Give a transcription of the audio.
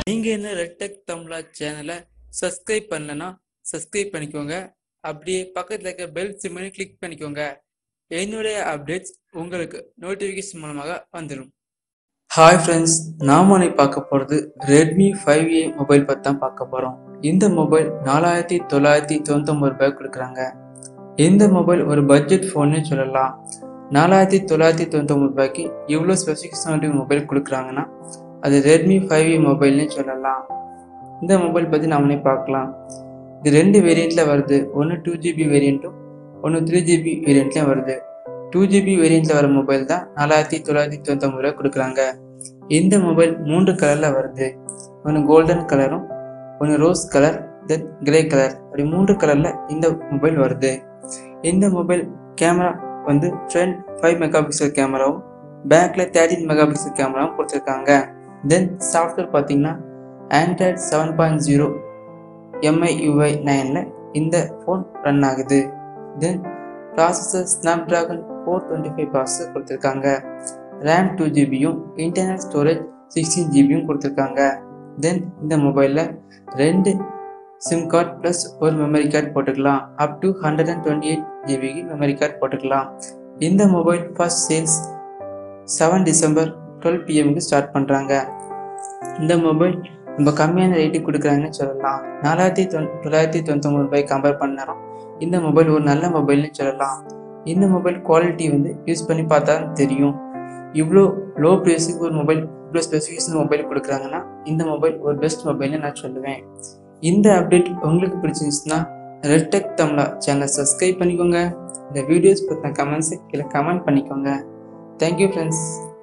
நீங்க என்ன ரெட்டெக் தமிழா சேனலை சப்ஸ்கிரைப் பண்ணலனா சப்ஸ்கிரைப் பண்ணிக்கோங்க அப்படியே பக்கத்துல இருக்க பெல் சிம்மனை கிளிக் பண்ணிக்கோங்க என்னுடைய அப்டேட்ஸ் உங்களுக்கு நோட்டிஃபிகேஷன் மூலமாக வந்துடும் ஹாய் ஃப்ரெண்ட்ஸ் நாம இன்னைக்கு பார்க்க போகிறது ரெட்மி ஃபைவ் ஏ மொபைல் பற்றி தான் பார்க்க போகிறோம் இந்த மொபைல் நாலாயிரத்தி தொள்ளாயிரத்தி தொண்ணூத்தொம்பது ரூபாய் கொடுக்குறாங்க இந்த மொபைல் ஒரு பட்ஜெட் ஃபோன்னு சொல்லலாம் நாலாயிரத்தி தொள்ளாயிரத்தி தொண்ணூத்தொம்பது ரூபாய்க்கு இவ்வளோ ஸ்பெசிஃபிகேஷன் மொபைல் கொடுக்குறாங்கன்னா அது ரெட்மி ஃபைவ் ஏ மொபைல்னு சொல்லலாம் இந்த மொபைல் பற்றி நாமளே பார்க்கலாம் இது ரெண்டு வேரியண்ட்டில் வருது ஒன்று டூ ஜிபி வேரியண்ட்டும் ஒன்று த்ரீ ஜிபி வேரியண்ட்லேயும் வருது டூ ஜிபி வேரியண்ட்டில் வர மொபைல் தான் நாலாயிரத்தி தொள்ளாயிரத்தி தொண்ணூத்தொம்பது ரூபா கொடுக்குறாங்க இந்த மொபைல் மூன்று கலரில் வருது ஒன்று கோல்டன் கலரும் ஒன்று rose colour then grey colour அப்படி மூன்று கலரில் இந்த மொபைல் வருது இந்த மொபைல் கேமரா வந்து ஃப்ரண்ட் ஃபைவ் மெகா பிக்சல் கேமராவும் பேக்கில் தேர்ட்டின் மெகா பிக்சல் கேமராவும் கொடுத்துருக்காங்க தென் சாஃப்ட்வேர் பார்த்தீங்கன்னா Android seven point zero MI UI நைனில் இந்த ஃபோன் ரன் ஆகுது then processor Snapdragon four twenty five processor கொடுத்துருக்காங்க ரேம் டூ ஜிபியும் இன்டர்னல் ஸ்டோரேஜ் சிக்ஸ்டீன் ஜிபியும் கொடுத்துருக்காங்க தென் இந்த மொபைலில் ரெண்டு சிம் கார்டு ப்ளஸ் ஒரு மெமரி கார்டு போட்டுக்கலாம் up to hundred and twenty eight ஜிபிக்கு மெமரி கார்டு போட்டுக்கலாம் இந்த mobile first sales seven December twelve பிஎம்க்கு ஸ்டார்ட் பண்ணுறாங்க இந்த மொபைல் ரொம்ப கம்மியான ரேட்டுக்கு கொடுக்குறாங்கன்னு சொல்லலாம் நாலாயிரத்தி தொண் தொள்ளாயிரத்தி தொண்ணூத்தொம்பது ரூபாய் கம்பேர் பண்ணாலும் இந்த மொபைல் ஒரு நல்ல மொபைல்னு சொல்லலாம் இந்த மொபைல் குவாலிட்டி வந்து யூஸ் பண்ணி பார்த்தா தான் தெரியும் இவ்வளோ லோ ப்ரைஸுக்கு ஒரு மொபைல் இவ்வளோ ஸ்பெசிஃபிகேஷன் மொபைல் கொடுக்குறாங்கன்னா இந்த மொபைல் ஒரு பெஸ்ட் மொபைல்னு நான் சொல்லுவேன் இந்த அப்டேட் உங்களுக்கு பிடிச்சிருந்துச்சுன்னா ரெட்டெக் தமிழா சேனலை சப்ஸ்கிரைப் பண்ணிக்கோங்க இந்த வீடியோஸ் பற்றின கமெண்ட்ஸை கீழே கமெண்ட் பண்ணிக்கோங்க தேங்க்யூ ஃப்ரெண்ட்ஸ்